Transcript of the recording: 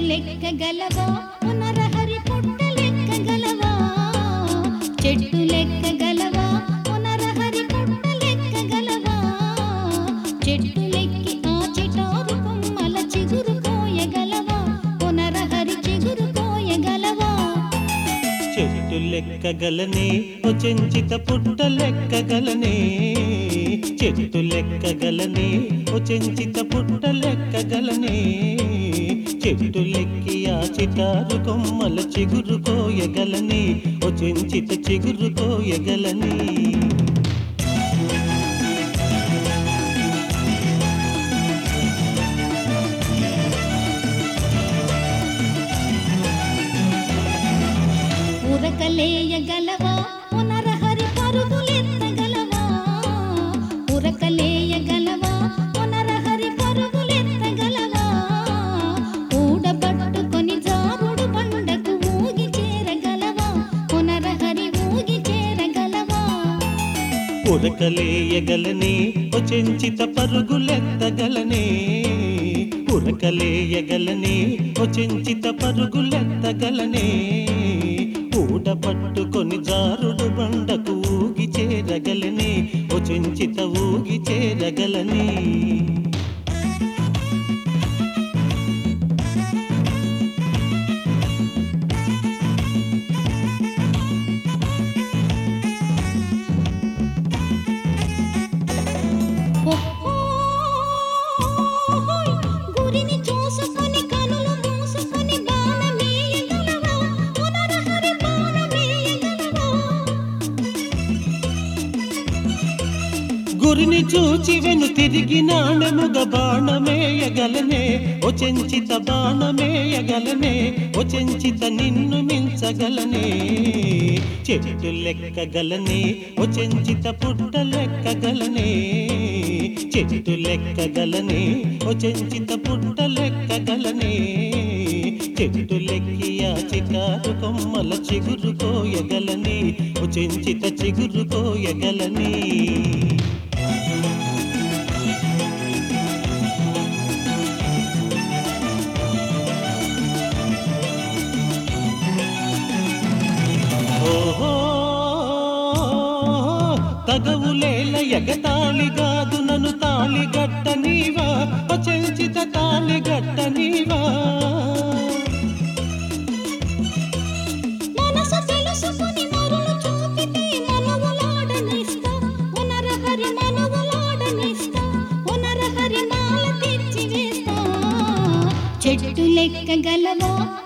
లెక్క గలవా పునరహరి పుట్ట లెక్క గలవా చెట్టు లెక్క గలవా పునరహరి పుట్ట లెక్క గలవా చెట్టు లెక్కి ఆ చిటారు కొమ్మల చిగురు కోయగలవా పునరహరి చిగురు కోయగలవా చెట్టు లెక్కగలనే ఓ చెంచిత పుట్ట లెక్కగలనే చెట్టు లెక్కగలనే ఓ చెంచిత పుట్ట లెక్కగలనే చెట్టు లెక్కి ఆ చిటారు కొమ్మల చిగురు కోయగలనే ఓ చెంచిత చిగురు కోయగలనే ఉరకలేయగలవా పునరహరి పరుగులెత్తగలవా ఉరకలేయగలవా పునరహరి పరుగులెత్తగలవా ఊడబట్టుకొని జారుడు బండకు ఊగి చేరగలవా పునరహరి ఊగి చేరగలవా ఉరకలేయగలనే ఓ చెంచిత పరుగులెత్తగలనే ఉరకలేయగలనే ఓ చెంచిత పరుగులెత్తగలనే ఊడ పట్టుకొని జారుడు బండకు ఊగి చేరగలనే ఓ చెంచిత ఊగి చేరగలనే ఓహోయ్ గురిని చూసుకొని కనులు మూసుకొని బాణమేయగలవా పునరహరి బాణమేయగలవా గురిని చూచి వెను తిరిగి నాణెముగ బాణమేయగలనే ఓ చెంచిత బాణమేయగలనే ఓ చెంచిత నిన్ను మించగలనే చెట్టు లెక్కగలనే ఓ చెంచిత పుట్ట లెక్కగలనే చెట్టు లెక్కగలనే ఓ చెంచిత పుట్ట లెక్కగలనే చెట్టు లెక్కియా చికారు కొమ్మల చిగురు కోయగలనే ఓ చెంచిత చిగురు కోయగలనే ఓహో తగవులేల ఎగతాళి కాదు నన్ను తాళి గట్ట నీవా అచంచిత తాళి గట్ట నీవా మనసు తెలుసుకొని మరులు చూపితే మనవులాడనిస్తా పునరహరి మనవులాడనిస్తా పునరహరి మాల తెచ్చి వేస్తా చెట్టు లెక్క గలవా